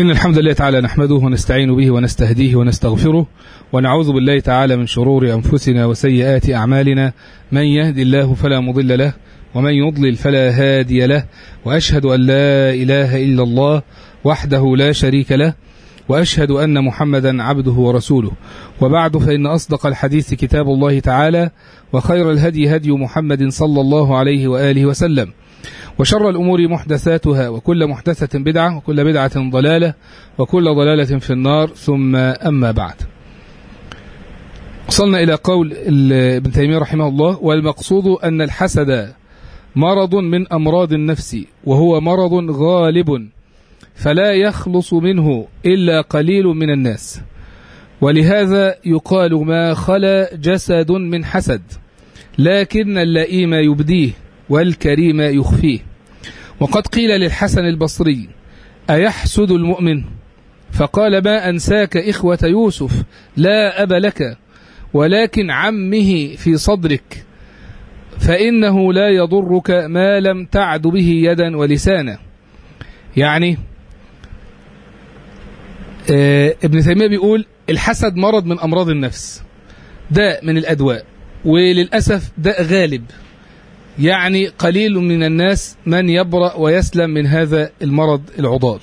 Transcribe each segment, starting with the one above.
إن الحمد لله تعالى نحمده ونستعين به ونستهديه ونستغفره ونعوذ بالله تعالى من شرور أنفسنا وسيئات أعمالنا من يهد الله فلا مضل له ومن يضلل فلا هادي له وأشهد أن لا إله إلا الله وحده لا شريك له وأشهد أن محمدا عبده ورسوله وبعد فإن أصدق الحديث كتاب الله تعالى وخير الهدي هدي محمد صلى الله عليه وآله وسلم وشر الأمور محدثاتها وكل محدثة بدعة وكل بدعة ضلالة وكل ضلالة في النار ثم أما بعد وصلنا إلى قول ابن تيمية رحمه الله والمقصود أن الحسد مرض من أمراض النفس وهو مرض غالب فلا يخلص منه إلا قليل من الناس ولهذا يقال ما خلا جسد من حسد لكن اللئيم يبديه والكريم يخفيه وقد قيل للحسن البصري أيحسد المؤمن فقال ما أنساك إخوة يوسف لا أب لك ولكن عمه في صدرك فإنه لا يضرك ما لم تعد به يدا ولسانا يعني آه ابن تيمية بيقول الحسد مرض من أمراض النفس داء من الأدواء وللأسف داء غالب يعني قليل من الناس من يبرأ ويسلم من هذا المرض العضال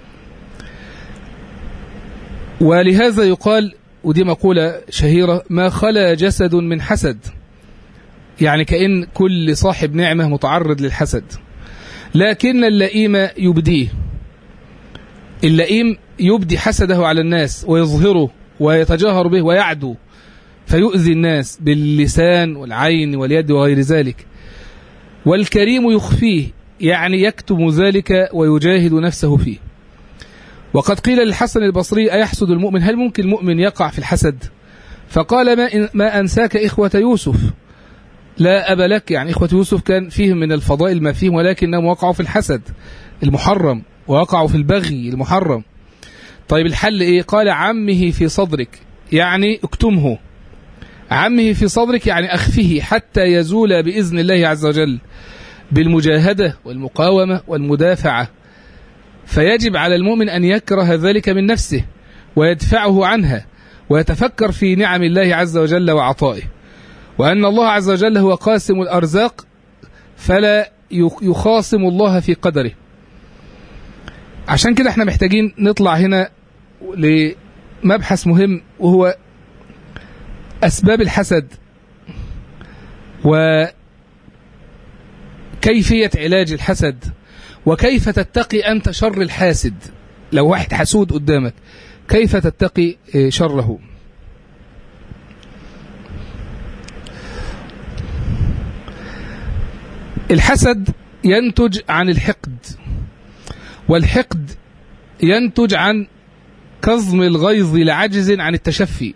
ولهذا يقال ودي مقولة شهيرة ما خلا جسد من حسد يعني كأن كل صاحب نعمة متعرض للحسد لكن اللئيم يبديه اللئيم يبدي حسده على الناس ويظهره ويتجاهر به ويعدو فيؤذي الناس باللسان والعين واليد وغير ذلك والكريم يخفيه يعني يكتم ذلك ويجاهد نفسه فيه وقد قيل للحسن البصري أيحسد المؤمن هل ممكن المؤمن يقع في الحسد فقال ما, ما أنساك إخوة يوسف لا أب لك يعني إخوة يوسف كان فيهم من الفضائل ما فيهم ولكنهم وقعوا في الحسد المحرم ووقعوا في البغي المحرم طيب الحل إيه قال عمه في صدرك يعني اكتمه عمه في صدرك يعني أخفه حتى يزول بإذن الله عز وجل بالمجاهدة والمقاومة والمدافعة فيجب على المؤمن أن يكره ذلك من نفسه ويدفعه عنها ويتفكر في نعم الله عز وجل وعطائه وأن الله عز وجل هو قاسم الأرزاق فلا يخاصم الله في قدره عشان كده احنا محتاجين نطلع هنا لمبحث مهم وهو أسباب الحسد وكيفية علاج الحسد وكيف تتقي أنت شر الحاسد لو واحد حسود قدامك كيف تتقي شره الحسد ينتج عن الحقد والحقد ينتج عن كظم الغيظ لعجز عن التشفي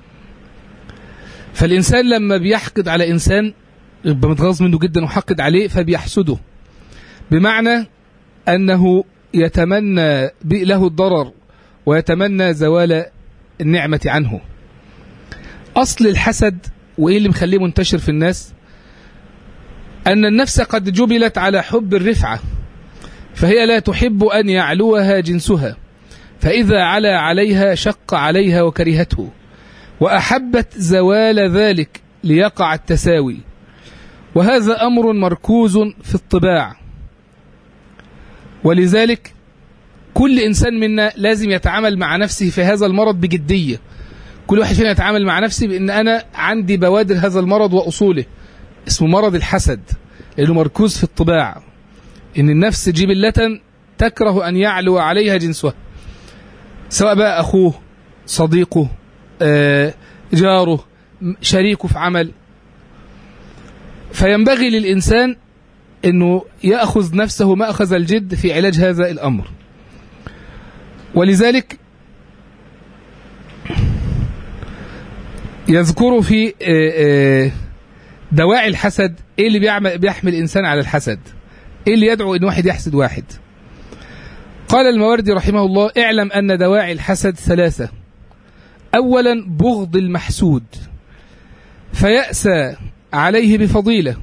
فالإنسان لما بيحقد على إنسان يبقى متغاظ منه جدا وحقد عليه فبيحسده بمعنى أنه يتمنى له الضرر ويتمنى زوال النعمة عنه أصل الحسد وإيه اللي مخليه منتشر في الناس أن النفس قد جبلت على حب الرفعة فهي لا تحب أن يعلوها جنسها فإذا علا عليها شق عليها وكرهته وأحبت زوال ذلك ليقع التساوي وهذا أمر مركوز في الطباع ولذلك كل إنسان منا لازم يتعامل مع نفسه في هذا المرض بجدية كل واحد فينا يتعامل مع نفسه بأن أنا عندي بوادر هذا المرض وأصوله اسمه مرض الحسد لأنه مركوز في الطباع إن النفس جبلة تكره أن يعلو عليها جنسها سواء بقى أخوه صديقه جاره شريكه في عمل فينبغي للإنسان أنه يأخذ نفسه مأخذ الجد في علاج هذا الأمر ولذلك يذكر في دواعي الحسد ايه اللي بيعمل بيحمل الانسان على الحسد ايه اللي يدعو ان واحد يحسد واحد قال الماوردي رحمه الله اعلم ان دواعي الحسد ثلاثه اولا بغض المحسود فيأسى عليه بفضيله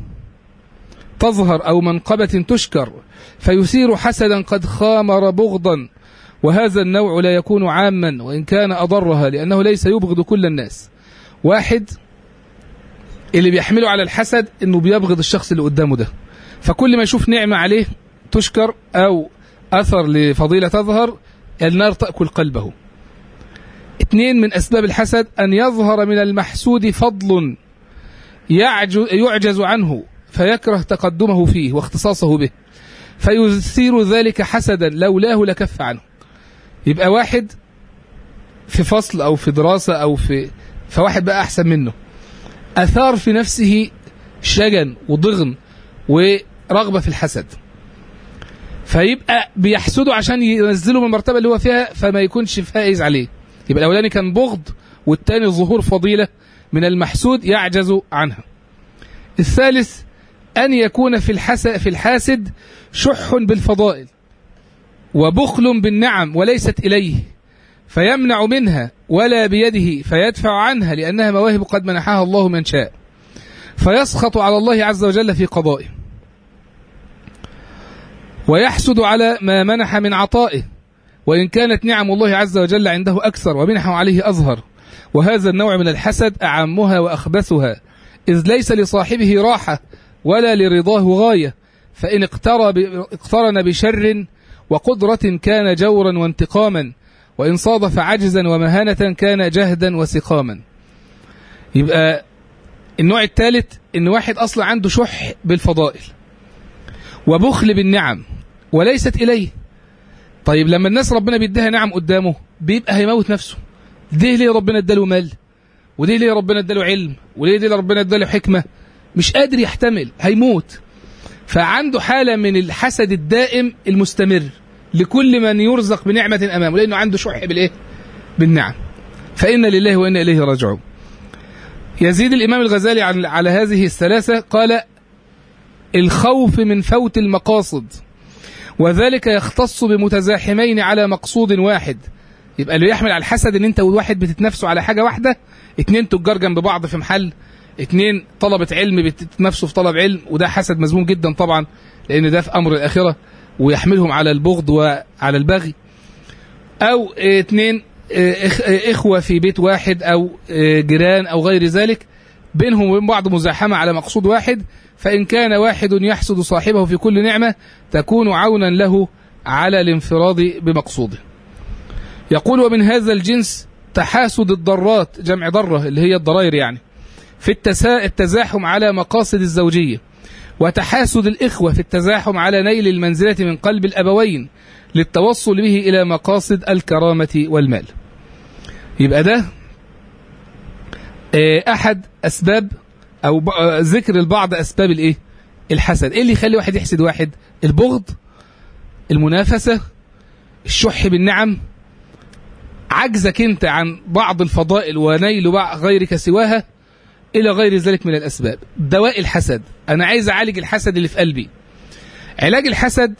تظهر او منقبه تشكر فيثير حسدا قد خامر بغضا وهذا النوع لا يكون عاما وإن كان أضرها لأنه ليس يبغض كل الناس واحد اللي بيحمله على الحسد انه بيبغض الشخص اللي قدامه ده فكل ما يشوف نعمة عليه تشكر أو أثر لفضيلة تظهر النار تأكل قلبه اثنين من أسباب الحسد أن يظهر من المحسود فضل يعجز عنه فيكره تقدمه فيه واختصاصه به فيثير ذلك حسدا لولاه لكف عنه يبقى واحد في فصل أو في دراسة أو في فواحد بقى أحسن منه أثار في نفسه شجن وضغن ورغبة في الحسد فيبقى بيحسده عشان ينزله من المرتبة اللي هو فيها فما يكونش فائز عليه يبقى الأولاني كان بغض والتاني ظهور فضيلة من المحسود يعجز عنها الثالث أن يكون في, الحس في الحاسد شح بالفضائل وبخل بالنعم وليست إليه فيمنع منها ولا بيده فيدفع عنها لأنها مواهب قد منحها الله من شاء فيسخط على الله عز وجل في قضائه ويحسد على ما منح من عطائه وإن كانت نعم الله عز وجل عنده أكثر ومنحه عليه أظهر وهذا النوع من الحسد أعمها وأخبثها إذ ليس لصاحبه راحة ولا لرضاه غاية فإن اقترن بشر وقدرة كان جورا وانتقاما وإن صادف عجزا ومهانة كان جهدا وسقاما يبقى النوع الثالث إن واحد أصلا عنده شح بالفضائل وبخل بالنعم وليست إليه طيب لما الناس ربنا بيديها نعم قدامه بيبقى هيموت نفسه ليه ليه ربنا اداله مال وليه ليه ربنا اداله علم وليه ليه ربنا اداله حكمة مش قادر يحتمل هيموت فعنده حالة من الحسد الدائم المستمر لكل من يرزق بنعمة أمامه لأنه عنده شح بالإيه؟ بالنعم فإن لله وإنا إليه راجعون يزيد الإمام الغزالي على هذه الثلاثة قال الخوف من فوت المقاصد وذلك يختص بمتزاحمين على مقصود واحد يبقى اللي يحمل على الحسد ان انت وواحد بتتنافسوا على حاجه واحده اتنين تجار جنب بعض في محل اتنين طلبة علم بتتنافسوا في طلب علم وده حسد مذموم جدا طبعا لان ده في امر الاخره ويحملهم على البغض وعلى البغي او اتنين اخوه في بيت واحد او جيران او غير ذلك بينهم وبين بعض مزاحمه على مقصود واحد فان كان واحد يحسد صاحبه في كل نعمه تكون عونا له على الانفراد بمقصوده يقول ومن هذا الجنس تحاسد الضرات جمع ضره اللي هي الضرائر يعني في التزاحم على مقاصد الزوجيه وتحاسد الإخوة في التزاحم على نيل المنزلة من قلب الأبوين للتوصل به إلى مقاصد الكرامة والمال يبقى ده أحد أسباب أو ذكر البعض أسباب الإيه؟ الحسد إيه اللي يخلي واحد يحسد واحد البغض المنافسة الشح بالنعم عجزك أنت عن بعض الفضائل ونيل غيرك سواها إلى غير ذلك من الأسباب دواء الحسد أنا عايز أعالج الحسد اللي في قلبي علاج الحسد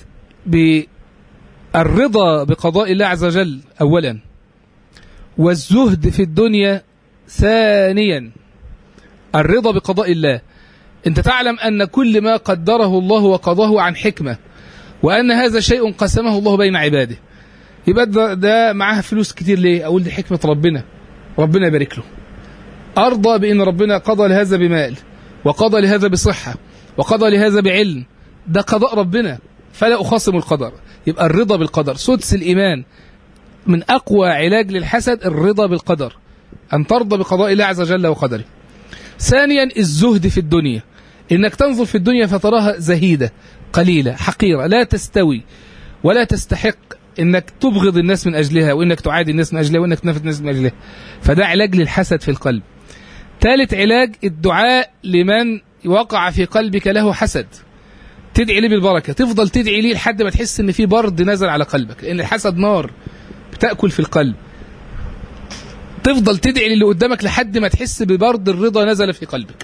بالرضا بقضاء الله عز وجل أولا والزهد في الدنيا ثانيا الرضا بقضاء الله أنت تعلم أن كل ما قدره الله وقضاه عن حكمة وأن هذا شيء قسمه الله بين عباده يبقى ده, ده معاه فلوس كتير ليه أقول دي حكمة ربنا ربنا يبارك له أرضى بأن ربنا قضى لهذا بمال وقضى لهذا بصحة وقضى لهذا بعلم ده قضاء ربنا فلا أخاصم القدر يبقى الرضا بالقدر سدس الإيمان من أقوى علاج للحسد الرضا بالقدر أن ترضى بقضاء الله عز وجل وقدره ثانيا الزهد في الدنيا إنك تنظر في الدنيا فتراها زهيدة قليلة حقيرة لا تستوي ولا تستحق انك تبغض الناس من اجلها وانك تعادي الناس من اجلها وانك تنافس الناس من اجلها فده علاج للحسد في القلب ثالث علاج الدعاء لمن وقع في قلبك له حسد تدعي ليه بالبركة تفضل تدعي ليه لحد ما تحس ان في برد نزل على قلبك لان الحسد نار بتأكل في القلب تفضل تدعي للي قدامك لحد ما تحس ببرد الرضا نزل في قلبك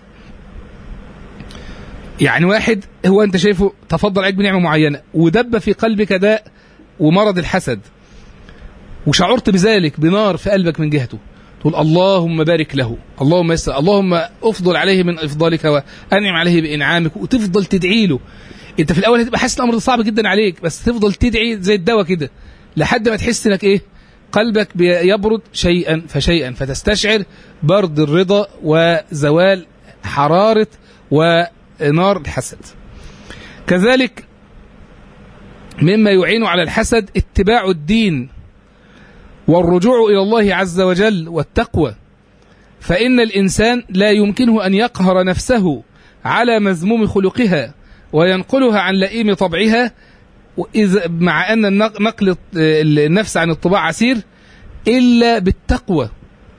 يعني واحد هو انت شايفه تفضل عليك بنعمة معينة ودب في قلبك داء ومرض الحسد وشعرت بذلك بنار في قلبك من جهته تقول اللهم بارك له اللهم يسر اللهم افضل عليه من افضالك وانعم عليه بانعامك وتفضل تدعي له انت في الاول هتبقى حاسس الامر صعب جدا عليك بس تفضل تدعي زي الدواء كده لحد ما تحس انك ايه قلبك يبرد شيئا فشيئا فتستشعر برد الرضا وزوال حرارة ونار الحسد كذلك مما يعين على الحسد اتباع الدين والرجوع إلى الله عز وجل والتقوى فإن الإنسان لا يمكنه أن يقهر نفسه على مذموم خلقها وينقلها عن لئيم طبعها وإذا مع أن نقل النفس عن الطباع عسير إلا بالتقوى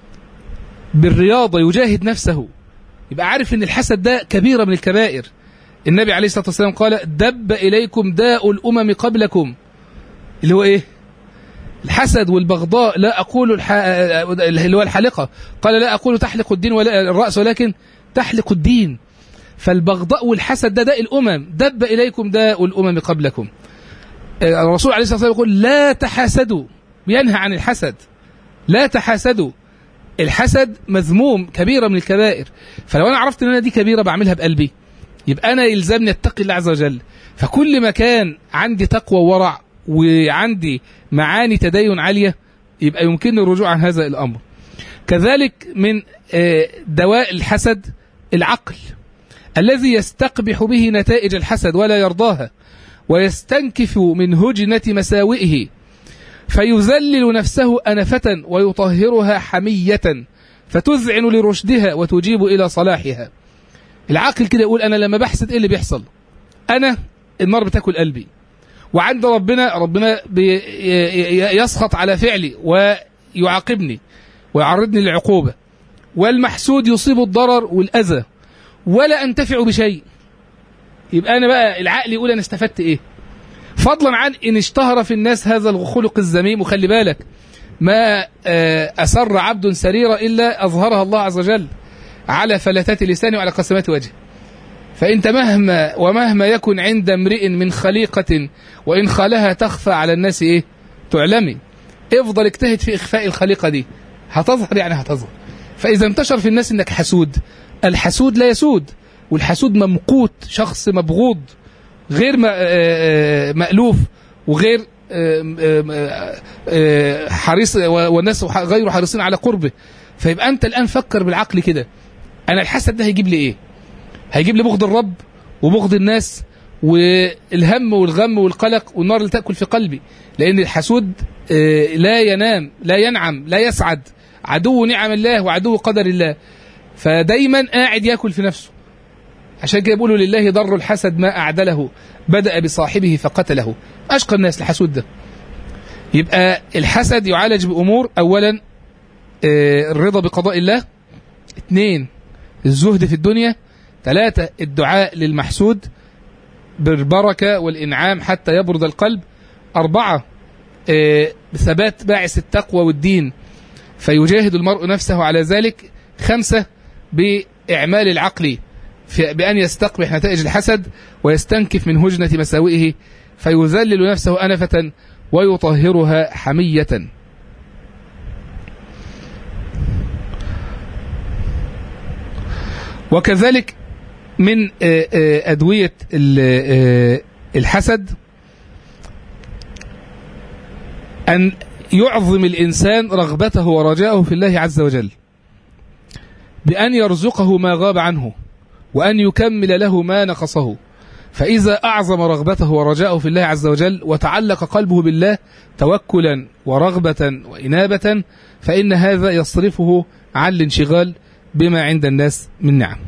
بالرياضة يجاهد نفسه يبقى عارف أن الحسد ده كبيرة من الكبائر النبي عليه الصلاة والسلام قال دب إليكم داء الأمم قبلكم اللي هو إيه الحسد والبغضاء لا أقول الح... اللي هو الحلقة قال لا أقول تحلق الدين ولا الرأس ولكن تحلق الدين فالبغضاء والحسد ده داء الأمم دب إليكم داء الأمم قبلكم الرسول عليه الصلاة والسلام يقول لا تحاسدوا ينهى عن الحسد لا تحاسدوا الحسد مذموم كبيرة من الكبائر فلو أنا عرفت أن أنا دي كبيرة بعملها بقلبي يبقى أنا يلزمني أتقي الله عز وجل فكل ما كان عندي تقوى وورع وعندي معاني تدين عالية يبقى يمكنني الرجوع عن هذا الأمر كذلك من دواء الحسد العقل الذي يستقبح به نتائج الحسد ولا يرضاها ويستنكف من هجنة مساوئه فيذلل نفسه أنفة ويطهرها حمية فتذعن لرشدها وتجيب إلى صلاحها العقل كده يقول أنا لما بحسد إيه اللي بيحصل أنا النار بتاكل قلبي وعند ربنا ربنا يسخط على فعلي ويعاقبني ويعرضني للعقوبة والمحسود يصيب الضرر والأذى ولا أنتفع بشيء يبقى أنا بقى العقل يقول أنا استفدت إيه فضلا عن إن اشتهر في الناس هذا الخلق الذميم وخلي بالك ما أسر عبد سريرة إلا أظهرها الله عز وجل على فلتات لسانه وعلى قسمات وجهه فأنت مهما ومهما يكن عند امرئ من خليقة وإن خالها تخفى على الناس إيه تعلمي افضل اجتهد في إخفاء الخليقة دي هتظهر يعني هتظهر فإذا انتشر في الناس إنك حسود الحسود لا يسود والحسود ممقوت شخص مبغوض غير مألوف وغير حريص والناس غير حريصين على قربه فيبقى أنت الآن فكر بالعقل كده أنا الحسد ده هيجيب لي إيه هيجيب لي بغض الرب وبغض الناس والهم والغم والقلق والنار اللي تأكل في قلبي لأن الحسود لا ينام لا ينعم لا يسعد عدو نعم الله وعدو قدر الله فدايما قاعد ياكل في نفسه عشان كده بيقولوا لله ضر الحسد ما أعدله بدأ بصاحبه فقتله أشقى الناس الحسود ده يبقى الحسد يعالج بأمور أولا الرضا بقضاء الله اثنين الزهد في الدنيا ثلاثة الدعاء للمحسود بالبركة والإنعام حتى يبرد القلب أربعة ثبات باعث التقوى والدين فيجاهد المرء نفسه على ذلك خمسة بإعمال العقل بأن يستقبح نتائج الحسد ويستنكف من هجنة مساوئه فيذلل نفسه أنفة ويطهرها حمية وكذلك من أدوية الحسد أن يعظم الإنسان رغبته ورجاءه في الله عز وجل بأن يرزقه ما غاب عنه وأن يكمل له ما نقصه فإذا أعظم رغبته ورجاءه في الله عز وجل وتعلق قلبه بالله توكلا ورغبة وإنابة فإن هذا يصرفه عن الانشغال بما عند الناس من نعم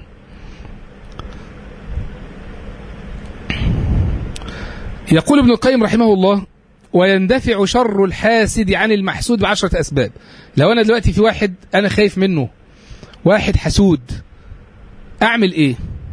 يقول ابن القيم رحمه الله ويندفع شر الحاسد عن المحسود بعشرة أسباب لو أنا دلوقتي في واحد أنا خايف منه واحد حسود أعمل إيه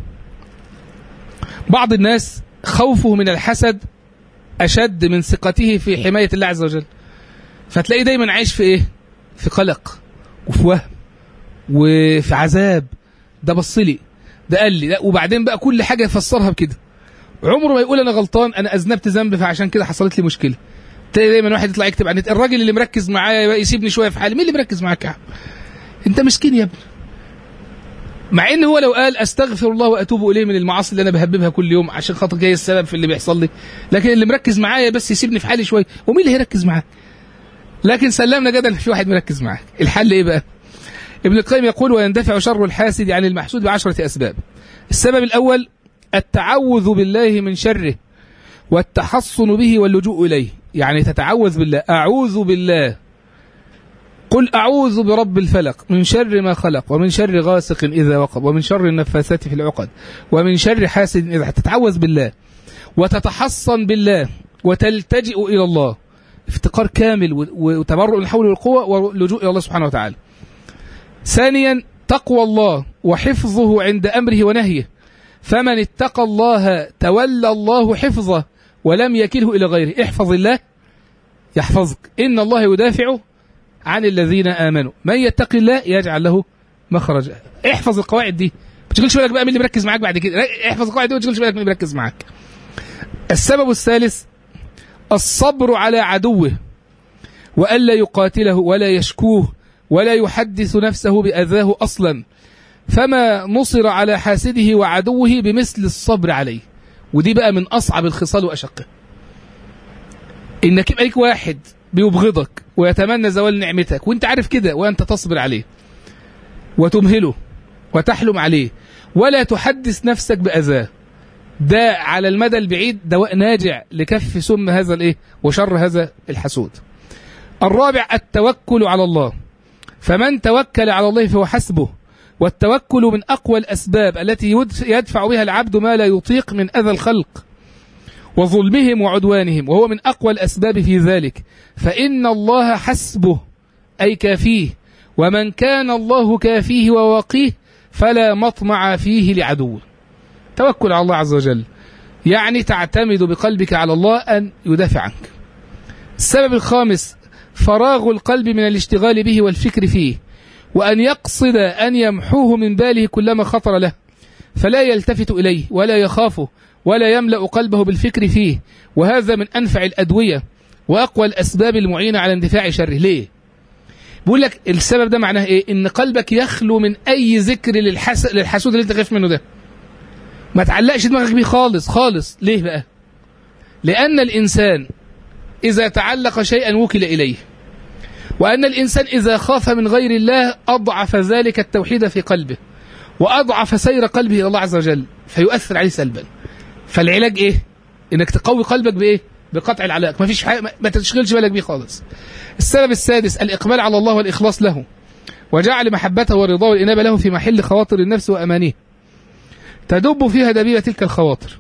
بعض الناس خوفه من الحسد أشد من ثقته في حماية الله عز وجل فتلاقيه دايما عايش في إيه في قلق وفي وهم وفي عذاب ده بصلي ده قال لي لا وبعدين بقى كل حاجة يفسرها بكده عمره ما يقول انا غلطان انا اذنبت ذنب فعشان كده حصلت لي مشكله تلاقي دايما واحد يطلع يكتب عن الراجل اللي مركز معايا يسيبني شويه في حالي مين اللي مركز معاك يا عم انت مسكين يا ابني مع ان هو لو قال استغفر الله واتوب اليه من المعاصي اللي انا بهببها كل يوم عشان خاطر جاي السبب في اللي بيحصل لي لكن اللي مركز معايا بس يسيبني في حالي شويه ومين اللي هيركز معاك لكن سلمنا جدلا في واحد مركز معاك الحل ايه بقى ابن القيم يقول ويندفع شر الحاسد عن المحسود بعشرة أسباب السبب الأول التعوذ بالله من شره والتحصن به واللجوء إليه يعني تتعوذ بالله أعوذ بالله قل أعوذ برب الفلق من شر ما خلق ومن شر غاسق إذا وقب ومن شر النفاثات في العقد ومن شر حاسد إذا تتعوذ بالله وتتحصن بالله وتلتجئ إلى الله افتقار كامل وتبرؤ الحول والقوة واللجوء إلى الله سبحانه وتعالى ثانيا تقوى الله وحفظه عند أمره ونهيه فمن اتقى الله تولى الله حفظه ولم يكله إلى غيره احفظ الله يحفظك إن الله يدافع عن الذين آمنوا من يتقي الله يجعل له مخرجا احفظ القواعد دي ما تشغلش بالك بقى مين اللي مركز معاك بعد كده احفظ القواعد دي وما تشغلش بالك مين اللي مركز معاك السبب الثالث الصبر على عدوه وألا يقاتله ولا يشكوه ولا يحدث نفسه بأذاه أصلا فما نصر على حاسده وعدوه بمثل الصبر عليه ودي بقى من أصعب الخصال وأشقه إنك يبقى ليك واحد بيبغضك ويتمنى زوال نعمتك وانت عارف كده وانت تصبر عليه وتمهله وتحلم عليه ولا تحدث نفسك بأذاه ده على المدى البعيد دواء ناجع لكف سم هذا الايه وشر هذا الحسود الرابع التوكل على الله فمن توكل على الله فهو حسبه والتوكل من أقوى الأسباب التي يدفع بها العبد ما لا يطيق من أذى الخلق وظلمهم وعدوانهم وهو من أقوى الأسباب في ذلك فإن الله حسبه أي كافيه ومن كان الله كافيه وواقيه فلا مطمع فيه لعدوه توكل على الله عز وجل يعني تعتمد بقلبك على الله أن يدافع عنك السبب الخامس فراغ القلب من الاشتغال به والفكر فيه وأن يقصد أن يمحوه من باله كلما خطر له فلا يلتفت إليه ولا يخافه ولا يملأ قلبه بالفكر فيه وهذا من أنفع الأدوية وأقوى الأسباب المعينة على اندفاع شره ليه بيقول لك السبب ده معناه ايه ان قلبك يخلو من اي ذكر للحس... للحسود اللي انت خايف منه ده ما تعلقش دماغك بيه خالص خالص ليه بقى لان الانسان اذا تعلق شيئا وكل اليه وان الانسان اذا خاف من غير الله اضعف ذلك التوحيد في قلبه واضعف سير قلبه الى الله عز وجل فيؤثر عليه سلبا فالعلاج ايه انك تقوي قلبك بايه بقطع العلاقه ما فيش حاجة ما تشغلش بالك بيه خالص السبب السادس الاقبال على الله والاخلاص له وجعل محبته ورضاه والانابه له في محل خواطر النفس وامانيه تدب فيها دبيبه تلك الخواطر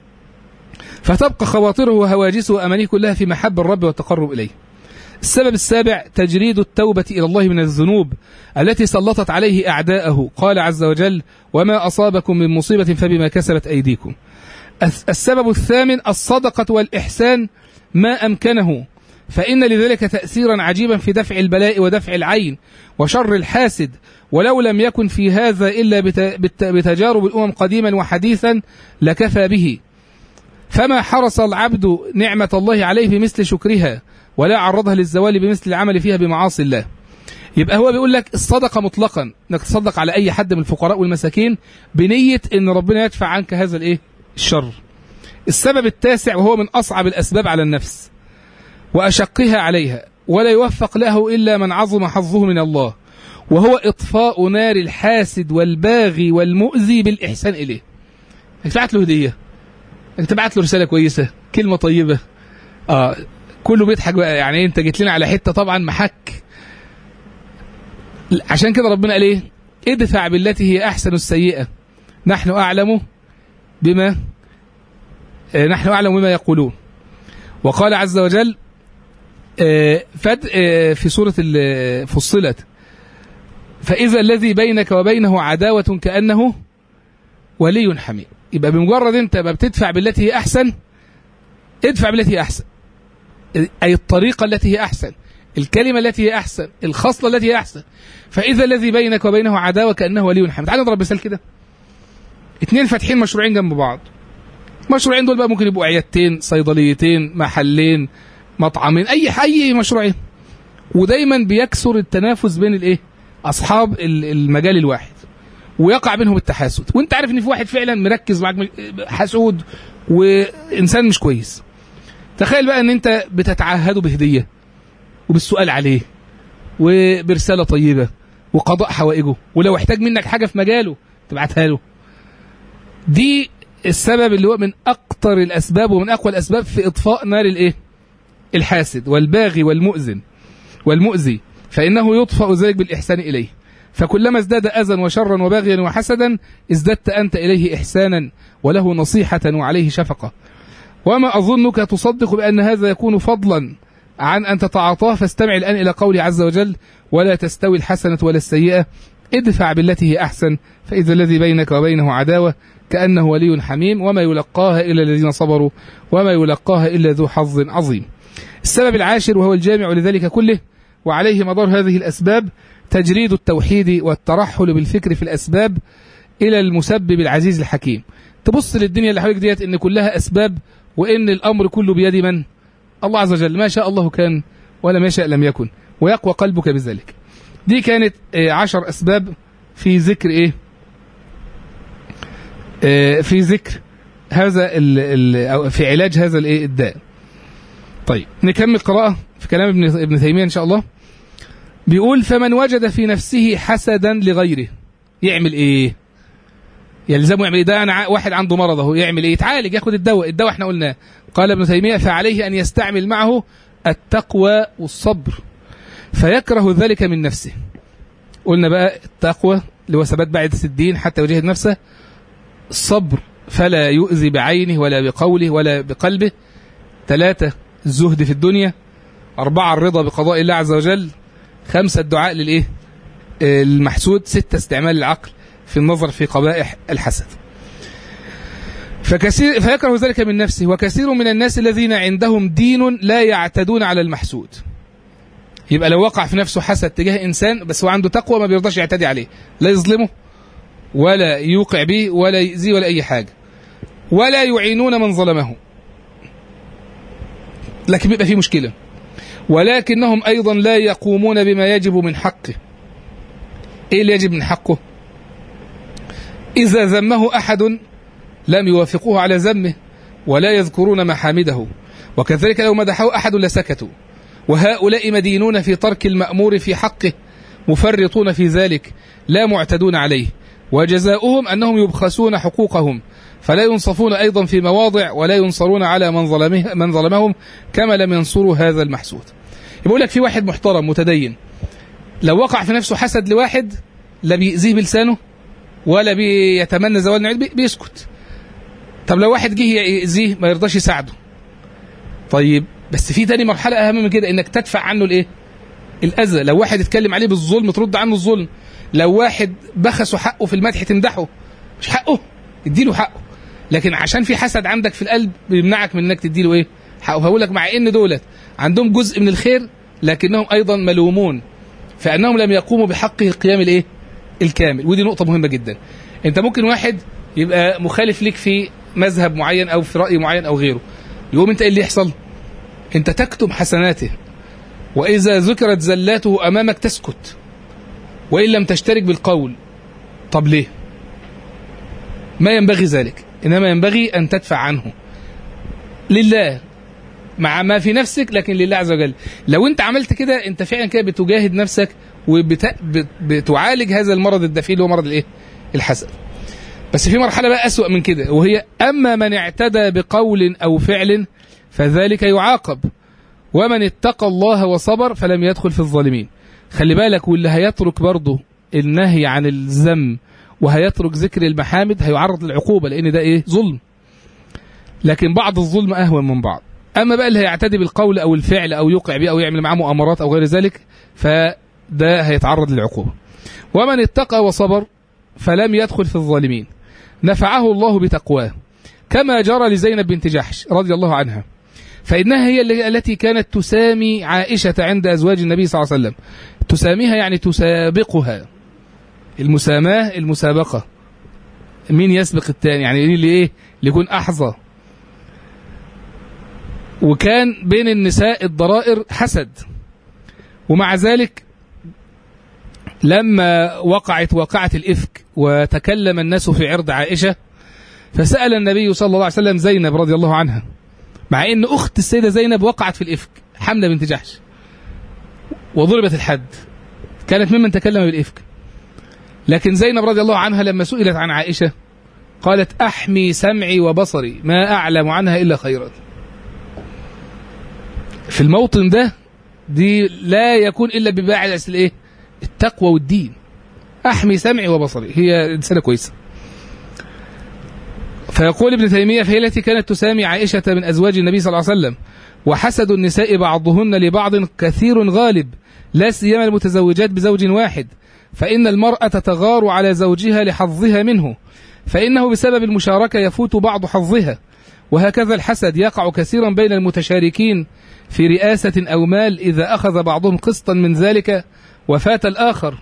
فتبقى خواطره وهواجسه وامانيه كلها في محب الرب والتقرب اليه السبب السابع تجريد التوبة إلى الله من الذنوب التي سلطت عليه أعداءه قال عز وجل وما أصابكم من مصيبة فبما كسبت أيديكم السبب الثامن الصدقة والإحسان ما أمكنه فإن لذلك تأثيرا عجيبا في دفع البلاء ودفع العين وشر الحاسد ولو لم يكن في هذا إلا بتجارب الأمم قديما وحديثا لكفى به فما حرص العبد نعمة الله عليه بمثل شكرها ولا عرضها للزوال بمثل العمل فيها بمعاصي الله يبقى هو بيقول لك الصدقة مطلقا انك تصدق على اي حد من الفقراء والمساكين بنية ان ربنا يدفع عنك هذا الايه الشر السبب التاسع وهو من اصعب الاسباب على النفس واشقها عليها ولا يوفق له الا من عظم حظه من الله وهو اطفاء نار الحاسد والباغي والمؤذي بالاحسان اليه انك تبعت له هديه انك تبعت له رساله كويسه كلمه طيبه اه كله بيضحك بقى يعني انت جيت لنا على حته طبعا محك عشان كده ربنا قال ايه ادفع بالتي هي احسن السيئه نحن اعلم بما اه نحن اعلم بما يقولون وقال عز وجل اه فد اه في سوره فصلت فاذا الذي بينك وبينه عداوه كانه ولي حميم يبقى بمجرد انت ما بتدفع بالتي هي احسن ادفع بالتي هي احسن أي الطريقة التي هي أحسن الكلمة التي هي أحسن الخصلة التي هي أحسن فإذا الذي بينك وبينه عداوة كأنه ولي حميد تعال نضرب مثال كده اتنين فاتحين مشروعين جنب بعض المشروعين دول بقى ممكن يبقوا عيادتين صيدليتين محلين مطعمين أي أي مشروعين ودايما بيكسر التنافس بين الايه أصحاب المجال الواحد ويقع بينهم التحاسد وانت عارف ان في واحد فعلا مركز معاك حسود وانسان مش كويس تخيل بقى ان انت بتتعهده بهديه وبالسؤال عليه وبرساله طيبه وقضاء حوائجه ولو احتاج منك حاجه في مجاله تبعتها له دي السبب اللي هو من اكتر الاسباب ومن اقوى الاسباب في اطفاء نار الايه الحاسد والباغي والمؤذن والمؤذي فانه يطفأ ذلك بالاحسان اليه فكلما ازداد اذى وشرا وباغيا وحسدا ازددت انت اليه احسانا وله نصيحه وعليه شفقه وما اظنك تصدق بان هذا يكون فضلا عن ان تتعاطاه فاستمع الان الى قوله عز وجل ولا تستوي الحسنه ولا السيئه ادفع بالتي هي احسن فاذا الذي بينك وبينه عداوه كانه ولي حميم وما يلقاها الا الذين صبروا وما يلقاها الا ذو حظ عظيم. السبب العاشر وهو الجامع لذلك كله وعليه مدار هذه الاسباب تجريد التوحيد والترحل بالفكر في الاسباب الى المسبب العزيز الحكيم. تبص للدنيا اللي حواليك ديت ان كلها اسباب وان الامر كله بيد من؟ الله عز وجل ما شاء الله كان ولم يشاء لم يكن ويقوى قلبك بذلك. دي كانت عشر اسباب في ذكر ايه؟ في ذكر هذا ال ال أو في علاج هذا الايه الداء. طيب نكمل قراءة في كلام ابن ابن تيمية إن شاء الله. بيقول فمن وجد في نفسه حسدا لغيره يعمل إيه؟ يلزمه يعمل إيه؟ ده أنا واحد عنده مرض أهو يعمل إيه؟ يتعالج ياخد الدواء، الدواء إحنا قلناه. قال ابن تيمية فعليه أن يستعمل معه التقوى والصبر فيكره ذلك من نفسه. قلنا بقى التقوى اللي هو ثبات بعد الدين حتى يجاهد نفسه الصبر فلا يؤذي بعينه ولا بقوله ولا بقلبه ثلاثة الزهد في الدنيا أربعة الرضا بقضاء الله عز وجل خمسة الدعاء للإيه المحسود ستة استعمال العقل في النظر في قبائح الحسد فكثير فيكره ذلك من نفسه وكثير من الناس الذين عندهم دين لا يعتدون على المحسود يبقى لو وقع في نفسه حسد تجاه انسان بس هو عنده تقوى ما بيرضاش يعتدي عليه لا يظلمه ولا يوقع به ولا يأذيه ولا اي حاجه ولا يعينون من ظلمه لكن بيبقى في مشكله ولكنهم ايضا لا يقومون بما يجب من حقه ايه اللي يجب من حقه اذا ذمه احد لم يوافقوه على ذمه ولا يذكرون محامده وكذلك لو مدحه احد لسكتوا وهؤلاء مدينون في ترك المأمور في حقه مفرطون في ذلك لا معتدون عليه وجزاؤهم أنهم يبخسون حقوقهم فلا ينصفون أيضا في مواضع ولا ينصرون على من, ظلمه من ظلمهم كما لم ينصروا هذا المحسود يقول لك في واحد محترم متدين لو وقع في نفسه حسد لواحد لا بيأذيه بلسانه ولا بيتمنى زوال نعيم بيسكت طب لو واحد جه يأذيه ما يرضاش يساعده طيب بس في تاني مرحله اهم من كده انك تدفع عنه الايه الاذى لو واحد اتكلم عليه بالظلم ترد عنه الظلم لو واحد بخسه حقه في المدح تمدحه مش حقه اديله حقه لكن عشان في حسد عندك في القلب بيمنعك من انك تديله ايه حقه فاقول لك مع ان دولت عندهم جزء من الخير لكنهم ايضا ملومون فانهم لم يقوموا بحقه القيام الايه الكامل ودي نقطه مهمه جدا انت ممكن واحد يبقى مخالف ليك في مذهب معين او في راي معين او غيره يقوم انت ايه اللي يحصل انت تكتم حسناته واذا ذكرت زلاته امامك تسكت وان لم تشترك بالقول طب ليه ما ينبغي ذلك انما ينبغي ان تدفع عنه لله مع ما في نفسك لكن لله عز وجل لو انت عملت كده انت فعلا كده بتجاهد نفسك وبتعالج هذا المرض الدفيل اللي هو مرض الايه الحسد بس في مرحله بقى اسوا من كده وهي اما من اعتدى بقول او فعل فذلك يعاقب ومن اتقى الله وصبر فلم يدخل في الظالمين خلي بالك واللي هيترك برضه النهي عن الذم وهيترك ذكر المحامد هيعرض للعقوبه لان ده ايه ظلم لكن بعض الظلم اهون من بعض اما بقى اللي هيعتدي بالقول او الفعل او يوقع به او يعمل معاه مؤامرات او غير ذلك فده هيتعرض للعقوبه ومن اتقى وصبر فلم يدخل في الظالمين نفعه الله بتقواه كما جرى لزينب بنت جحش رضي الله عنها فإنها هي التي كانت تسامي عائشة عند أزواج النبي صلى الله عليه وسلم تساميها يعني تسابقها المساماة المسابقة مين يسبق الثاني يعني اللي ايه اللي يكون أحظى وكان بين النساء الضرائر حسد ومع ذلك لما وقعت وقعت الإفك وتكلم الناس في عرض عائشة فسأل النبي صلى الله عليه وسلم زينب رضي الله عنها مع أن أخت السيدة زينب وقعت في الإفك حملة بنت جحش وضربت الحد كانت ممن تكلم بالإفك لكن زينب رضي الله عنها لما سئلت عن عائشة قالت أحمي سمعي وبصري ما أعلم عنها إلا خيرا في الموطن ده دي لا يكون إلا بباعث أصل إيه التقوى والدين أحمي سمعي وبصري هي إنسانة كويسة فيقول ابن تيمية فهي التي كانت تسامي عائشة من أزواج النبي صلى الله عليه وسلم وحسد النساء بعضهن لبعض كثير غالب لا سيما المتزوجات بزوج واحد فإن المرأة تغار على زوجها لحظها منه فإنه بسبب المشاركة يفوت بعض حظها وهكذا الحسد يقع كثيرا بين المتشاركين في رئاسة أو مال إذا أخذ بعضهم قسطا من ذلك وفات الآخر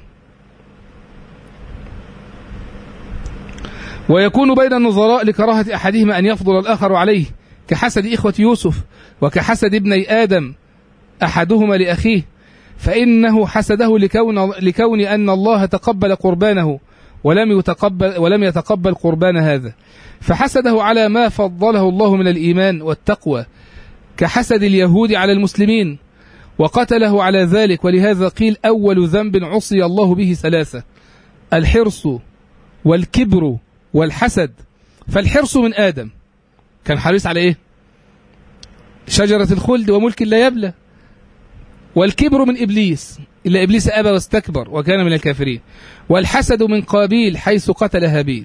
ويكون بين النظراء لكراهة أحدهما أن يفضل الآخر عليه كحسد إخوة يوسف وكحسد ابني آدم أحدهما لأخيه فإنه حسده لكون, لكون أن الله تقبل قربانه ولم يتقبل ولم يتقبل قربان هذا فحسده على ما فضله الله من الإيمان والتقوى كحسد اليهود على المسلمين وقتله على ذلك ولهذا قيل أول ذنب عصي الله به ثلاثة الحرص والكبر والحسد فالحرص من آدم كان حريص على إيه شجرة الخلد وملك لا يبلى والكبر من إبليس إلا إبليس أبى واستكبر وكان من الكافرين والحسد من قابيل حيث قتل هابيل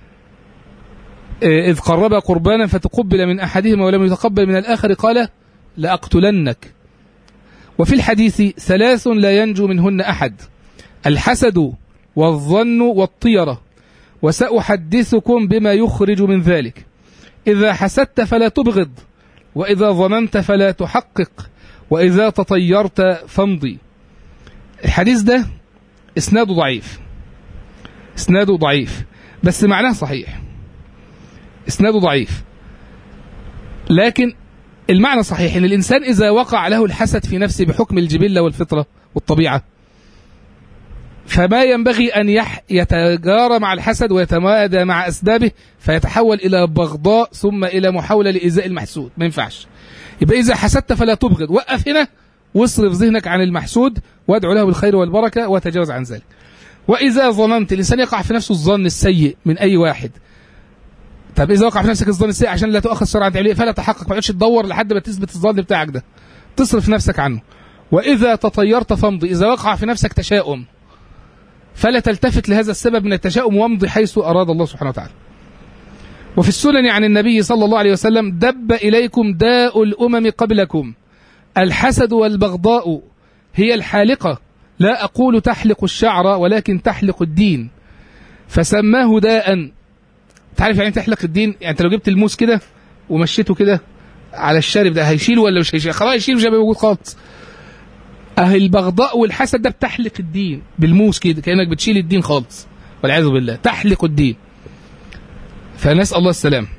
إذ قرب قربانا فتقبل من أحدهما ولم يتقبل من الآخر قال لأقتلنك وفي الحديث ثلاث لا ينجو منهن أحد الحسد والظن والطيرة وسأحدثكم بما يخرج من ذلك إذا حسدت فلا تبغض وإذا ظننت فلا تحقق وإذا تطيرت فامضي الحديث ده اسناده ضعيف اسناده ضعيف بس معناه صحيح اسناده ضعيف لكن المعنى صحيح ان الانسان اذا وقع له الحسد في نفسه بحكم الجبله والفطره والطبيعه فما ينبغي ان يح يتجارى مع الحسد ويتمادى مع اسبابه فيتحول الى بغضاء ثم الى محاوله لايذاء المحسود ما ينفعش يبقى اذا حسدت فلا تبغض وقف هنا واصرف ذهنك عن المحسود وادعو له بالخير والبركه وتجاوز عن ذلك واذا ظننت الانسان يقع في نفسه الظن السيء من اي واحد طب اذا وقع في نفسك الظن السيء عشان لا تؤخذ شرعا تعمل فلا تحقق ما تقعدش تدور لحد ما تثبت الظن بتاعك ده تصرف نفسك عنه واذا تطيرت فامضي اذا وقع في نفسك تشاؤم فلا تلتفت لهذا السبب من التشاؤم وامضي حيث اراد الله سبحانه وتعالى وفي السنن عن النبي صلى الله عليه وسلم دب اليكم داء الامم قبلكم الحسد والبغضاء هي الحالقه لا اقول تحلق الشعر ولكن تحلق الدين فسماه داء تعرف يعني تحلق الدين يعني انت لو جبت الموس كده ومشيته كده على الشارب ده هيشيله ولا مش هيشيله خلاص يشيله مش هيبقى موجود خالص اهي البغضاء والحسد ده بتحلق الدين بالموس كده كانك بتشيل الدين خالص والعياذ بالله تحلق الدين فنسال الله السلام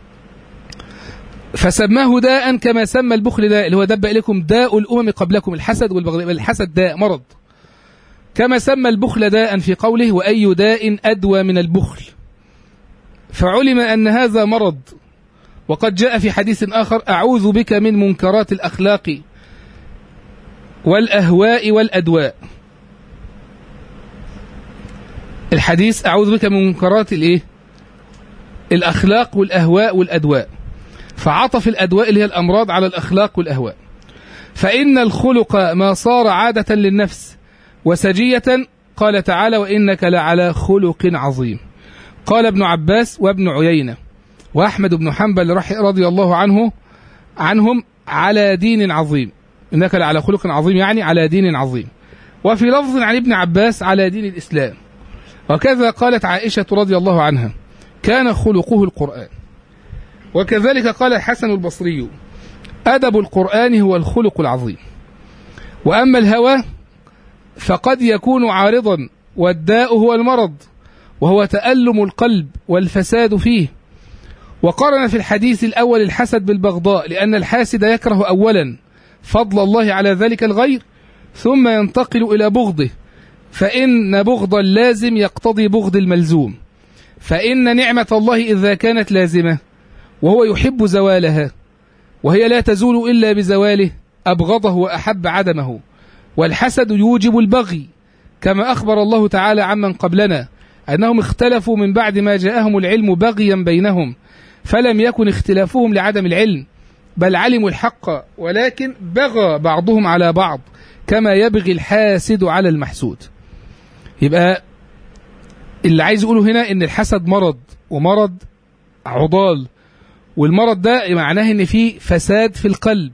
فسماه داء كما سمى البخل داء اللي هو دب اليكم داء الامم قبلكم الحسد والبغضاء الحسد داء مرض كما سمى البخل داء في قوله واي داء ادوى من البخل فعلم ان هذا مرض وقد جاء في حديث اخر اعوذ بك من منكرات الاخلاق والاهواء والادواء الحديث اعوذ بك من منكرات الايه الاخلاق والاهواء والادواء فعطف الادواء اللي هي الامراض على الاخلاق والاهواء فان الخلق ما صار عاده للنفس وسجيه قال تعالى وانك لعلى خلق عظيم قال ابن عباس وابن عيينة وأحمد بن حنبل رضي الله عنه عنهم على دين عظيم إنك لعلى خلق عظيم يعني على دين عظيم وفي لفظ عن ابن عباس على دين الإسلام وكذا قالت عائشة رضي الله عنها كان خلقه القرآن وكذلك قال الحسن البصري أدب القرآن هو الخلق العظيم وأما الهوى فقد يكون عارضا والداء هو المرض وهو تألم القلب والفساد فيه وقارن في الحديث الأول الحسد بالبغضاء لأن الحاسد يكره أولا فضل الله على ذلك الغير ثم ينتقل إلى بغضه فإن بغض اللازم يقتضي بغض الملزوم فإن نعمة الله إذا كانت لازمة وهو يحب زوالها وهي لا تزول إلا بزواله أبغضه وأحب عدمه والحسد يوجب البغي كما أخبر الله تعالى عمن قبلنا أنهم اختلفوا من بعد ما جاءهم العلم بغيا بينهم فلم يكن اختلافهم لعدم العلم بل علموا الحق ولكن بغى بعضهم على بعض كما يبغي الحاسد على المحسود يبقى اللي عايز يقوله هنا ان الحسد مرض ومرض عضال والمرض ده معناه ان في فساد في القلب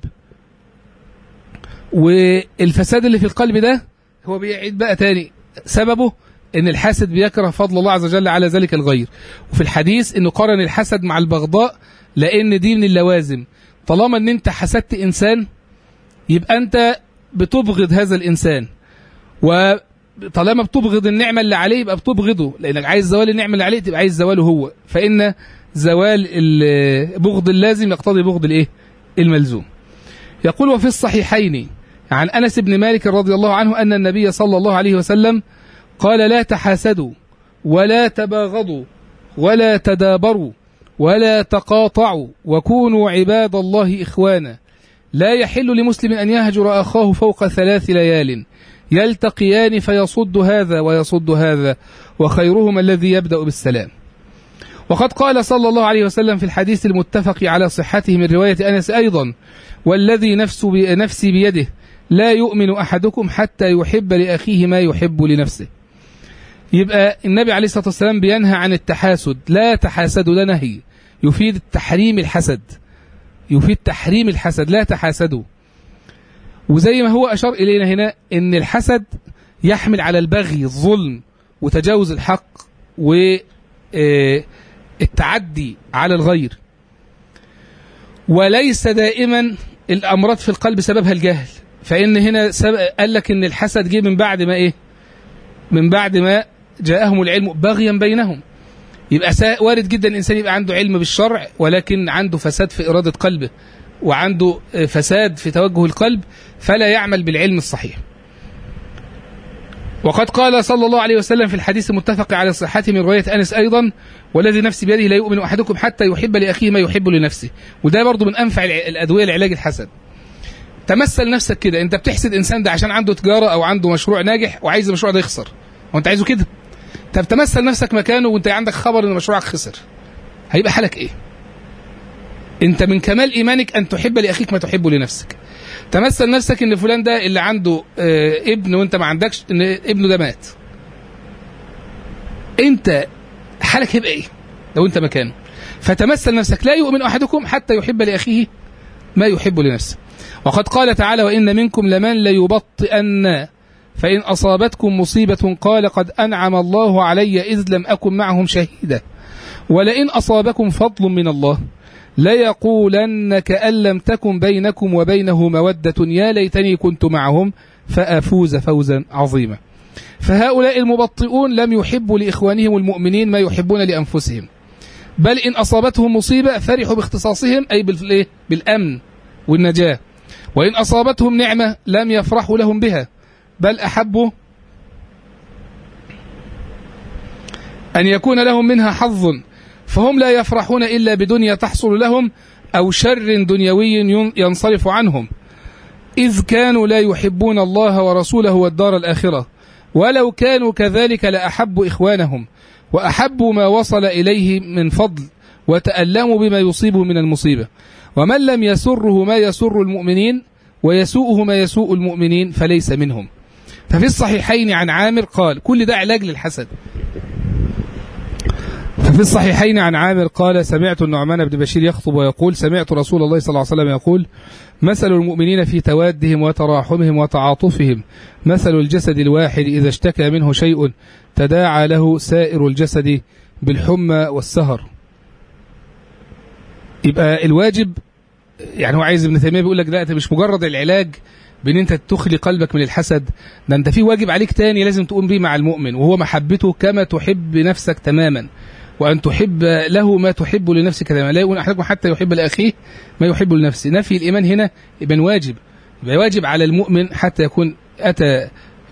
والفساد اللي في القلب ده هو بيعيد بقى تاني سببه ان الحاسد بيكره فضل الله عز وجل على ذلك الغير وفي الحديث انه قارن الحسد مع البغضاء لان دي من اللوازم طالما ان انت حسدت انسان يبقى انت بتبغض هذا الانسان وطالما بتبغض النعمه اللي عليه يبقى بتبغضه لانك عايز زوال النعمه اللي عليه تبقى عايز زواله هو فان زوال بغض اللازم يقتضي بغض الايه الملزوم يقول وفي الصحيحين عن انس بن مالك رضي الله عنه ان النبي صلى الله عليه وسلم قال لا تحاسدوا ولا تباغضوا ولا تدابروا ولا تقاطعوا وكونوا عباد الله اخوانا لا يحل لمسلم ان يهجر اخاه فوق ثلاث ليال يلتقيان فيصد هذا ويصد هذا وخيرهما الذي يبدا بالسلام وقد قال صلى الله عليه وسلم في الحديث المتفق على صحته من روايه انس ايضا والذي نفس نفسي بيده لا يؤمن احدكم حتى يحب لاخيه ما يحب لنفسه يبقى النبي عليه الصلاه والسلام بينهى عن التحاسد لا تحاسدوا ده نهي يفيد تحريم الحسد يفيد تحريم الحسد لا تحاسدوا وزي ما هو اشار الينا هنا ان الحسد يحمل على البغي الظلم وتجاوز الحق والتعدي على الغير وليس دائما الامراض في القلب سببها الجهل فان هنا قال لك ان الحسد جه من بعد ما ايه من بعد ما جاءهم العلم بغيا بينهم يبقى وارد جدا الانسان يبقى عنده علم بالشرع ولكن عنده فساد في اراده قلبه وعنده فساد في توجه القلب فلا يعمل بالعلم الصحيح وقد قال صلى الله عليه وسلم في الحديث المتفق على صحته من رواية أنس أيضا والذي نفسي بيده لا يؤمن أحدكم حتى يحب لأخيه ما يحب لنفسه وده برضه من أنفع الأدوية لعلاج الحسد تمثل نفسك كده أنت بتحسد إنسان ده عشان عنده تجارة أو عنده مشروع ناجح وعايز المشروع ده يخسر وأنت عايزه كده طب تمثل نفسك مكانه وأنت عندك خبر إن مشروعك خسر هيبقى حالك إيه؟ أنت من كمال إيمانك أن تحب لأخيك ما تحب لنفسك تمثل نفسك ان فلان ده اللي عنده آه ابن وانت ما عندكش ان ابنه ده مات انت حالك هيبقى ايه لو انت مكانه فتمثل نفسك لا يؤمن احدكم حتى يحب لاخيه ما يحب لنفسه وقد قال تعالى وان منكم لمن ليبطئن فان اصابتكم مصيبه قال قد انعم الله علي اذ لم اكن معهم شهيدا ولئن اصابكم فضل من الله ليقولن كأن لم تكن بينكم وبينه مودة يا ليتني كنت معهم فأفوز فوزا عظيما فهؤلاء المبطئون لم يحبوا لإخوانهم المؤمنين ما يحبون لأنفسهم بل إن أصابتهم مصيبة فرحوا باختصاصهم أي بالأمن والنجاة وإن أصابتهم نعمة لم يفرحوا لهم بها بل أحبوا أن يكون لهم منها حظ فهم لا يفرحون إلا بدنيا تحصل لهم أو شر دنيوي ينصرف عنهم إذ كانوا لا يحبون الله ورسوله والدار الآخرة ولو كانوا كذلك لأحبوا إخوانهم وأحبوا ما وصل إليه من فضل وتألموا بما يصيبه من المصيبة ومن لم يسره ما يسر المؤمنين ويسوءه ما يسوء المؤمنين فليس منهم ففي الصحيحين عن عامر قال كل ده علاج للحسد ففي الصحيحين عن عامر قال سمعت النعمان بن بشير يخطب ويقول سمعت رسول الله صلى الله عليه وسلم يقول مثل المؤمنين في توادهم وتراحمهم وتعاطفهم مثل الجسد الواحد إذا اشتكى منه شيء تداعى له سائر الجسد بالحمى والسهر يبقى الواجب يعني هو عايز ابن تيميه بيقول لك لا انت مش مجرد العلاج بان انت تخلي قلبك من الحسد ده انت في واجب عليك تاني لازم تقوم بيه مع المؤمن وهو محبته كما تحب نفسك تماما وأن تحب له ما تحب لنفسك تماما لا يكون أحدكم حتى يحب لأخيه ما يحب لنفسه نفي الإيمان هنا يبقى واجب يبقى واجب على المؤمن حتى يكون أتى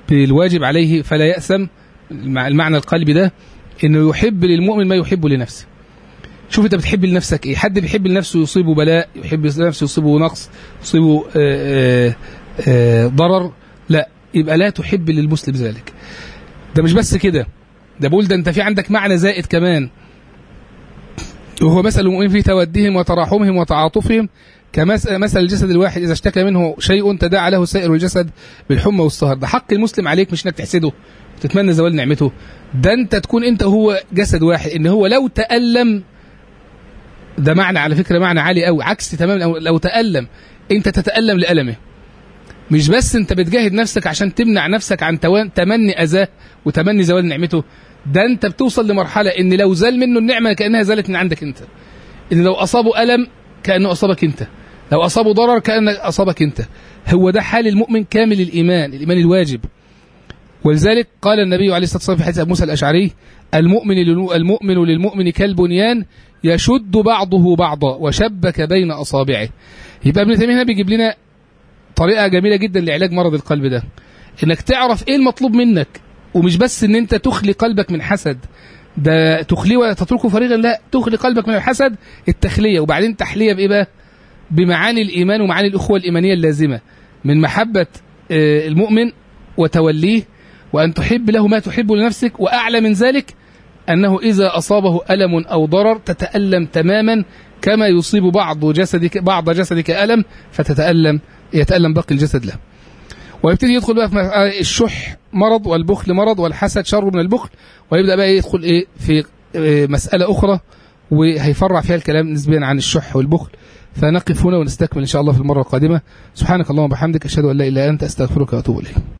بالواجب عليه فلا يأثم المعنى القلبي ده انه يحب للمؤمن ما يحب لنفسه شوف انت بتحب لنفسك ايه حد بيحب لنفسه يصيبه بلاء يحب لنفسه يصيبه نقص يصيبه آآ آآ ضرر لا يبقى لا تحب للمسلم ذلك ده مش بس كده ده بقول ده انت في عندك معنى زائد كمان وهو مثل المؤمنين في تودهم وتراحمهم وتعاطفهم كمثل الجسد الواحد اذا اشتكى منه شيء تداعى له سائر الجسد بالحمى والسهر ده حق المسلم عليك مش انك تحسده وتتمنى زوال نعمته ده انت تكون انت هو جسد واحد ان هو لو تألم ده معنى على فكره معنى عالي قوي عكس تماما لو تألم انت تتألم لألمه مش بس انت بتجاهد نفسك عشان تمنع نفسك عن تمني اذاه وتمني زوال نعمته ده انت بتوصل لمرحله ان لو زال منه النعمه كانها زالت من عندك انت ان لو اصابه الم كانه اصابك انت لو اصابه ضرر كانه اصابك انت هو ده حال المؤمن كامل الايمان الايمان الواجب ولذلك قال النبي عليه الصلاه والسلام في حديث ابو موسى الاشعري المؤمن المؤمن للمؤمن كالبنيان يشد بعضه بعضا وشبك بين اصابعه يبقى ابن تيميه هنا بيجيب لنا طريقه جميله جدا لعلاج مرض القلب ده انك تعرف ايه المطلوب منك ومش بس ان انت تخلي قلبك من حسد ده تخليه ولا تتركه فريغا لا تخلي قلبك من الحسد التخليه وبعدين تحليه بايه بقى بمعاني الايمان ومعاني الاخوه الايمانيه اللازمه من محبه المؤمن وتوليه وان تحب له ما تحب لنفسك واعلى من ذلك انه اذا اصابه الم او ضرر تتالم تماما كما يصيب بعض جسدك بعض جسدك الم فتتالم يتالم باقي الجسد له ويبتدي يدخل بقى في الشح مرض والبخل مرض والحسد شر من البخل ويبدا بقى يدخل ايه في مساله اخرى وهيفرع فيها الكلام نسبيا عن الشح والبخل فنقف هنا ونستكمل ان شاء الله في المره القادمه سبحانك اللهم وبحمدك اشهد ان لا اله الا انت استغفرك واتوب اليك